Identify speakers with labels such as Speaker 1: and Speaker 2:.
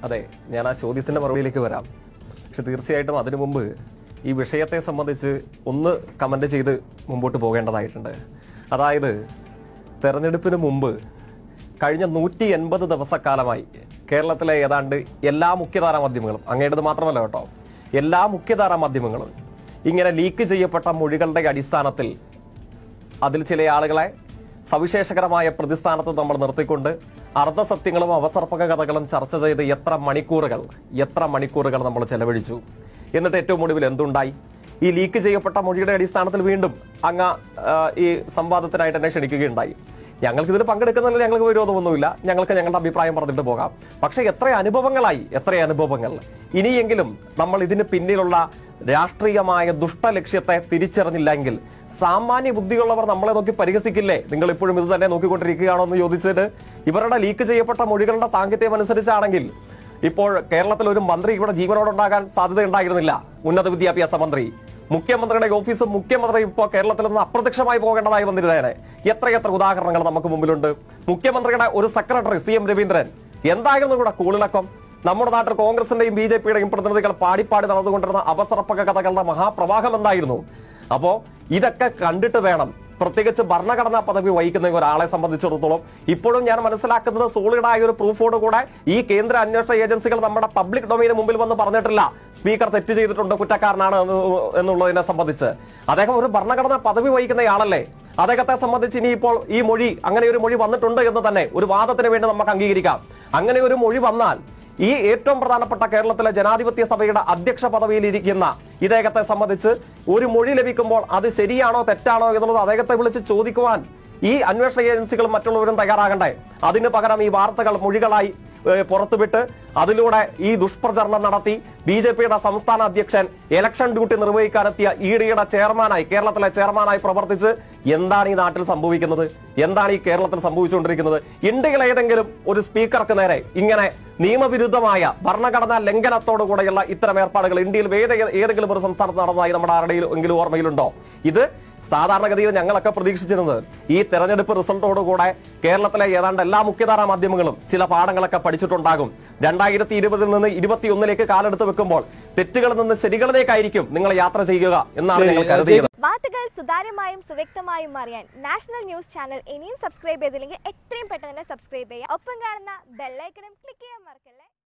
Speaker 1: അതെ ഞാൻ ആ ചോദ്യത്തിന്റെ മറുപടിയിലേക്ക് വരാം പക്ഷെ തീർച്ചയായിട്ടും അതിനു മുമ്പ് ഈ വിഷയത്തെ സംബന്ധിച്ച് ഒന്ന് കമന്റ് ചെയ്ത് മുമ്പോട്ട് പോകേണ്ടതായിട്ടുണ്ട് അതായത് തെരഞ്ഞെടുപ്പിന് മുമ്പ് കഴിഞ്ഞ നൂറ്റി എൺപത് ദിവസക്കാലമായി കേരളത്തിലെ ഏതാണ്ട് എല്ലാ മുഖ്യധാരാ മാധ്യമങ്ങളും അങ്ങേടത് മാത്രമല്ല കേട്ടോ എല്ലാ മുഖ്യധാരാ മാധ്യമങ്ങളും ഇങ്ങനെ ലീക്ക് ചെയ്യപ്പെട്ട മൊഴികളുടെ അടിസ്ഥാനത്തിൽ അതിൽ ചില ആളുകളെ സവിശേഷകരമായ പ്രതിസ്ഥാനത്ത് നമ്മൾ നിർത്തിക്കൊണ്ട് അർദ്ധസത്യങ്ങളും അവസർപ്പക കഥകളും ചർച്ച ചെയ്ത് എത്ര മണിക്കൂറുകൾ എത്ര മണിക്കൂറുകൾ നമ്മൾ ചെലവഴിച്ചു എന്നിട്ട് ഏറ്റവും ഒടുവിൽ എന്തുണ്ടായി ഈ ലീക്ക് ചെയ്യപ്പെട്ട മൊഴിയുടെ അടിസ്ഥാനത്തിൽ വീണ്ടും അങ്ങ് ആ, ഈ സംവാദത്തിനായിട്ട് എന്നെ ക്ഷണിക്കുകയുണ്ടായി ഞങ്ങൾക്ക് ഇതിൽ പങ്കെടുക്കുന്നതിൽ ഞങ്ങൾക്ക് വിരോധമൊന്നുമില്ല ഞങ്ങൾക്ക് ഞങ്ങളുടെ അഭിപ്രായം പറഞ്ഞിട്ട് പോകാം പക്ഷെ എത്ര അനുഭവങ്ങളായി എത്ര അനുഭവങ്ങൾ ഇനിയെങ്കിലും നമ്മൾ ഇതിന് പിന്നിലുള്ള രാഷ്ട്രീയമായ ദുഷ്ടലക്ഷ്യത്തെ തിരിച്ചറിഞ്ഞില്ലെങ്കിൽ സാമാന്യ ബുദ്ധിയുള്ളവർ നമ്മളെ നോക്കി പരിഹസിക്കില്ലേ നിങ്ങൾ ഇപ്പോഴും ഇത് തന്നെ നോക്കിക്കൊണ്ടിരിക്കുകയാണോ എന്ന് ചോദിച്ചിട്ട് ഇവരുടെ ലീക്ക് ചെയ്യപ്പെട്ട മൊഴികളുടെ സാഹിത്യം അനുസരിച്ചാണെങ്കിൽ ഇപ്പോൾ കേരളത്തിൽ ഒരു മന്ത്രി ഇവിടെ ജീവനോടുണ്ടാകാൻ സാധ്യതയുണ്ടായിരുന്നില്ല ഉന്നത വിദ്യാഭ്യാസ മന്ത്രി മുഖ്യമന്ത്രിയുടെ ഓഫീസും മുഖ്യമന്ത്രി ഇപ്പോൾ കേരളത്തിൽ നിന്ന് അപ്രത്യക്ഷമായി പോകേണ്ടതായി വന്നിരുന്നേനെ എത്രയെത്ര ഉദാഹരണങ്ങൾ നമുക്ക് മുമ്പിലുണ്ട് മുഖ്യമന്ത്രിയുടെ ഒരു സെക്രട്ടറി സി എം രവീന്ദ്രൻ എന്തായിരുന്നു ഇവിടെ കൂളിളക്കം നമ്മുടെ നാട്ടിൽ കോൺഗ്രസിന്റെയും ബി ജെ പിയുടെയും പ്രതിനിധികൾ പാടിപ്പാടി നടന്നുകൊണ്ടിരുന്ന അവസരപ്പക കഥകളുടെ മഹാപ്രവാഹം എന്തായിരുന്നു അപ്പോ ഇതൊക്കെ കണ്ടിട്ട് വേണം പ്രത്യേകിച്ച് ഭരണഘടനാ പദവി വഹിക്കുന്ന ഒരാളെ സംബന്ധിച്ചിടത്തോളം ഇപ്പോഴും ഞാൻ മനസ്സിലാക്കുന്നത് സോളിഡായ ഒരു പ്രൂഫോട് കൂടെ ഈ കേന്ദ്ര അന്വേഷണ ഏജൻസികൾ നമ്മുടെ പബ്ലിക് ഡൊമൈന് മുമ്പിൽ വന്ന് പറഞ്ഞിട്ടില്ല സ്പീക്കർ തെറ്റ് ചെയ്തിട്ടുണ്ട് കുറ്റക്കാരനാണ് എന്ന് എന്നുള്ളതിനെ സംബന്ധിച്ച് അദ്ദേഹം ഒരു ഭരണഘടനാ പദവി വഹിക്കുന്നയാളല്ലേ അദ്ദേഹത്തെ സംബന്ധിച്ച് ഇനിയിപ്പോൾ ഈ മൊഴി അങ്ങനെ ഒരു മൊഴി വന്നിട്ടുണ്ട് എന്ന് തന്നെ ഒരു വാദത്തിന് വേണ്ടി നമുക്ക് അംഗീകരിക്കാം അങ്ങനെ ഒരു മൊഴി വന്നാൽ ഈ ഏറ്റവും പ്രധാനപ്പെട്ട കേരളത്തിലെ ജനാധിപത്യ സഭയുടെ അധ്യക്ഷ പദവിയിൽ ഇരിക്കുന്ന ഇദ്ദേഹത്തെ സംബന്ധിച്ച് ഒരു മൊഴി ലഭിക്കുമ്പോൾ അത് ശരിയാണോ തെറ്റാണോ എന്നുള്ളത് അദ്ദേഹത്തെ വിളിച്ച് ചോദിക്കുവാൻ ഈ അന്വേഷണ ഏജൻസികളും മറ്റുള്ളവരും തയ്യാറാകണ്ടേ അതിന് പകരം ഈ വാർത്തകൾ മൊഴികളായി ഏഹ്, പുറത്തുവിട്ട് അതിലൂടെ ഈ ദുഷ്പ്രചരണം നടത്തി ബി ജെ പിയുടെ സംസ്ഥാന അധ്യക്ഷൻ ഇലക്ഷൻ ഡ്യൂട്ടി നിർവഹിക്കാനെത്തിയ ഇ ഡിയുടെ ചെയർമാനായി കേരളത്തിലെ ചെയർമാനായി പ്രവർത്തിച്ച് എന്താണ് ഈ നാട്ടിൽ സംഭവിക്കുന്നത് എന്താണ് ഈ കേരളത്തിൽ സംഭവിച്ചുകൊണ്ടിരിക്കുന്നത് ഇന്ത്യയിൽ ഏതെങ്കിലും ഒരു സ്പീക്കർക്ക് നേരെ ഇങ്ങനെ നിയമവിരുദ്ധമായ ഭരണഘടനാ ലംഘനത്തോടുകൂടെയുള്ള ഇത്തരം ഏർപ്പാടുകൾ ഇന്ത്യയിൽ ഏത് ഏതെങ്കിലും ഒരു സംസ്ഥാനത്ത് നടന്നതായി നമ്മുടെ ആരുടെയും എങ്കിലും ഓർമ്മയിലുണ്ടോ ഇത് സാധാരണഗതിയിൽ ഞങ്ങളൊക്കെ പ്രതീക്ഷിച്ചിരുന്നത് ഈ തെരഞ്ഞെടുപ്പ് റിസൾട്ടോടുകൂടെ കേരളത്തിലെ ഏതാണ്ട് എല്ലാ മുഖ്യധാരാ മാധ്യമങ്ങളും ചില പാഠങ്ങളൊക്കെ പഠിച്ചിട്ടുണ്ടാകും രണ്ടായിരത്തി ഇരുപതിൽ നിന്ന് ഇരുപത്തിയൊന്നിലേക്ക് കാലെടുത്ത് വെക്കുമ്പോൾ തെറ്റുകളിൽ നിന്ന് ശരികളിലേക്കായിരിക്കും നിങ്ങൾ യാത്ര ചെയ്യുക എന്നാണ്
Speaker 2: ശരി,
Speaker 1: ഞങ്ങൾ കരുതിയത്
Speaker 3: വാർത്തകൾ സുതാര്യമായും സുവ്യക്തമായും അറിയാൻ നാഷണൽ ന്യൂസ് ചാനൽ ഇനിയും സബ്സ്ക്രൈബ് ചെയ്തില്ലെങ്കിൽ എത്രയും പെട്ടെന്ന് തന്നെ സബ്സ്ക്രൈബ് ചെയ്യുക ഒപ്പം കാണുന്ന ബെല്ലൈക്കണും ക്ലിക്ക് ചെയ്യാൻ മറക്കരുത്